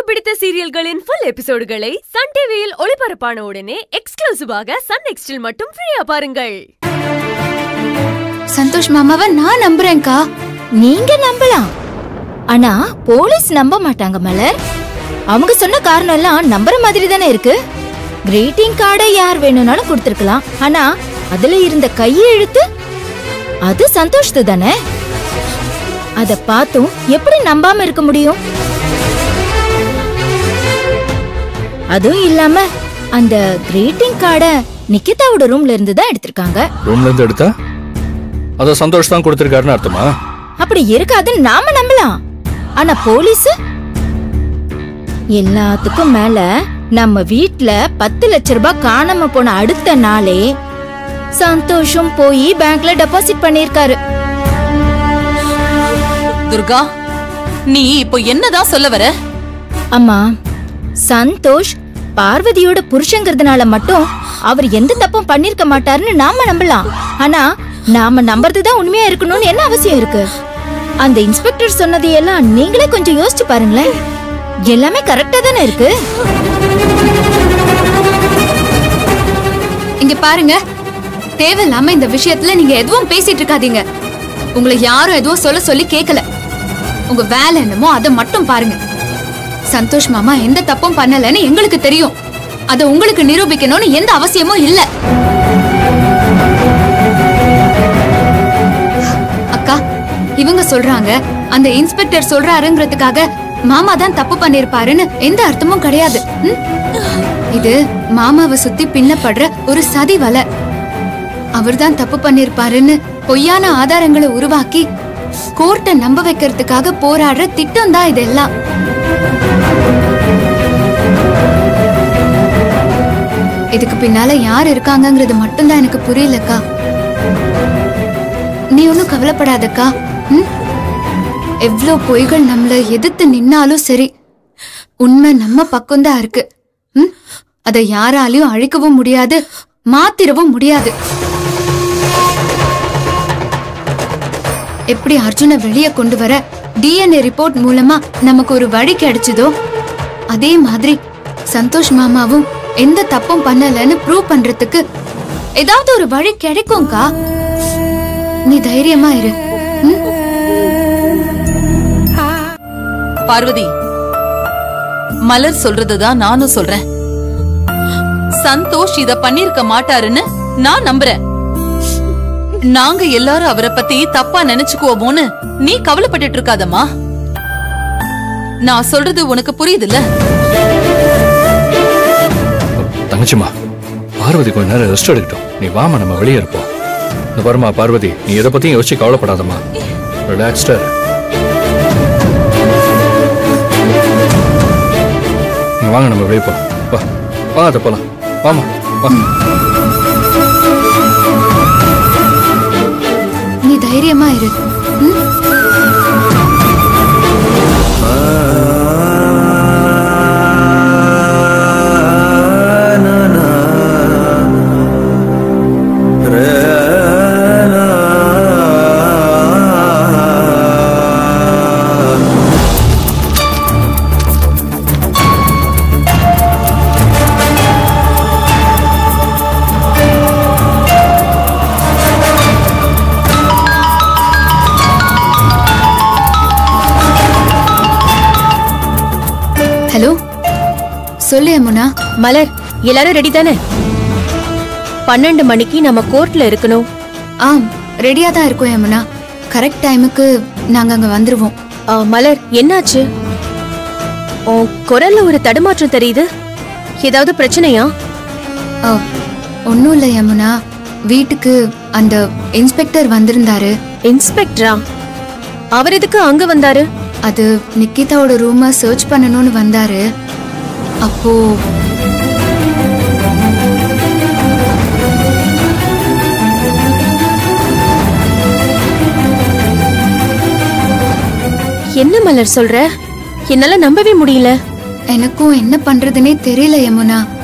பிடித்த சீரியல்களின் full எபிசோடுகளை Sun டிவியில் ஒளிபரப்பான உடனே எக்ஸ்க்ளூசிவாக சன் நெக்ஸ்டில் மட்டும் ஃப்ரீயா பாருங்கள் சந்தோஷ் மாமாவை நான் நம்புறேன்க்கா நீங்க நம்பலாம் ஆனா போலீஸ் நம்ப மாட்டாங்க மலர் அவங்க சொன்ன காரணம் எல்லாம் நம்புற மாதிரி தானே இருக்கு கிரீட்டிங் கார்டை யார் வேணும்னாலும் கொடுத்திருக்கலாம் ஆனா அதுல இருந்த கையெழுத்து அது சந்தோஷத்து தானே அத பார்த்தும் எப்படி நம்பாம இருக்க முடியும் அதுவும் இல்லாம அந்த கிரீட்டிங் கார்டை நிக்கிதாவோட ரூம்ல இருந்து தான் எடுத்திருக்காங்க ரூம்ல இருந்து எடுத்தா அத சந்தோஷ் தான் கொடுத்திருக்காருன்னு அர்த்தமா அப்படி இருக்காதுன்னு நாம நம்பலாம் ஆனா போலீஸ் எல்லாத்துக்கும் மேல நம்ம வீட்ல பத்து லட்ச ரூபாய் காணாம போன அடுத்த நாளே சந்தோஷம் போய் பேங்க்ல டெபாசிட் பண்ணிருக்காரு துர்கா நீ இப்போ என்னதான் சொல்ல வர அம்மா சந்தோஷ் பார்வதியோட புருஷங்கிறதுனால மட்டும் அவர் எந்த தப்பும் பண்ணிருக்க மாட்டாருன்னு நாம நம்பலாம் ஆனா நாம நம்புறதுதான் உண்மையா இருக்கணும்னு என்ன அவசியம் இருக்கு அந்த இன்ஸ்பெக்டர் சொன்னதையெல்லாம் நீங்களே கொஞ்சம் யோசிச்சு பாருங்களேன் எல்லாமே கரெக்டா தானே இருக்கு இங்க பாருங்க தேவையில்லாம இந்த விஷயத்துல நீங்க எதுவும் பேசிட்டு இருக்காதீங்க உங்களை யாரும் எதுவும் சொல்ல சொல்லி கேட்கல உங்க வேலை என்னமோ அதை மட்டும் பாருங்க சந்தோஷ் மாமா எந்த தப்பும் பண்ணலன்னு எங்களுக்கு தெரியும் அதை உங்களுக்கு நிரூபிக்கணும்னு எந்த அவசியமும் இல்ல அக்கா இவங்க சொல்றாங்க அந்த இன்ஸ்பெக்டர் சொல்றாருங்கிறதுக்காக மாமா தான் தப்பு பண்ணிருப்பாருன்னு எந்த அர்த்தமும் கிடையாது ம்? இது மாமாவை சுத்தி பின்னப்படுற ஒரு சதி வலை அவர்தான் தப்பு பண்ணிருப்பாருன்னு பொய்யான ஆதாரங்களை உருவாக்கி கோர்ட்டை நம்ப வைக்கிறதுக்காக போராடுற திட்டம் தான் இதெல்லாம் இதுக்கு பின்னால யார் இருக்காங்கங்கிறது மட்டும்தான் எனக்கு புரியலக்கா நீ ஒன்னும் கவலைப்படாதக்கா ம்? எவ்ளோ பொய்கள் நம்மள எதிர்த்து நின்னாலும் சரி உண்மை நம்ம பக்கம்தான் இருக்கு ம்? அதை யாராலையும் அழிக்கவும் முடியாது மாத்திரவும் முடியாது எப்படி அர்ஜுனை வெளியே கொண்டு வர டிஎன்ஏ ரிப்போர்ட் மூலமா நமக்கு ஒரு வழி கிடைச்சதோ அதே மாதிரி சந்தோஷ் மாமாவும் எந்த தப்பும் பண்ணலன்னு ப்ரூவ் பண்றதுக்கு ஏதாவது ஒரு வழி கிடைக்கும்க்கா நீ தைரியமா இரு ம்? பார்வதி மலர் சொல்றதுதான் நானும் சொல்றேன் சந்தோஷ் இத பண்ணிருக்க மாட்டாருன்னு நான் நம்புறேன் நாங்க எல்லாரும் அவரை பத்தி தப்பா நினைச்சுக்குவோமோன்னு நீ கவலைப்பட்டுட்டு இருக்காதம்மா நான் சொல்றது உனக்கு புரியுதுல்ல தங்கச்சிமா பார்வதி கொஞ்ச நேரம் ரெஸ்ட் எடுக்கட்டும் நீ வாமா நம்ம வெளியே இருப்போம் இந்த பாருமா பார்வதி நீ எதை பத்தியும் யோசிச்சு கவலைப்படாதம்மா ரிலாக்ஸ்டா இரு. நீ வாங்க நம்ம வெளியே போலாம் வா வா அதை போலாம் வாமா வா நீ தைரியமா இரு ம்? ஹலோ சொல்லு யமுனா மலர் எல்லாரும் ரெடி தானே பன்னெண்டு மணிக்கு நம்ம கோர்ட்ல இருக்கணும் ஆம் ரெடியா தான் இருக்கோம் யமுனா கரெக்ட் டைமுக்கு நாங்க அங்க வந்துருவோம் ஆ, மலர் என்னாச்சு உன் குரல்ல ஒரு தடுமாற்றம் தெரியுது ஏதாவது பிரச்சனையா ஒன்னும் இல்ல யமுனா வீட்டுக்கு அந்த இன்ஸ்பெக்டர் வந்திருந்தாரு இன்ஸ்பெக்டரா அவர் எதுக்கு அங்க வந்தாரு அது நிக்கிதாவோட ரூமை சர்ச் பண்ணணும்னு வந்தாரு அப்போ என்ன மலர் சொல்ற என்னால நம்பவே முடியல எனக்கும் என்ன பண்றதுனே தெரியல யமுனா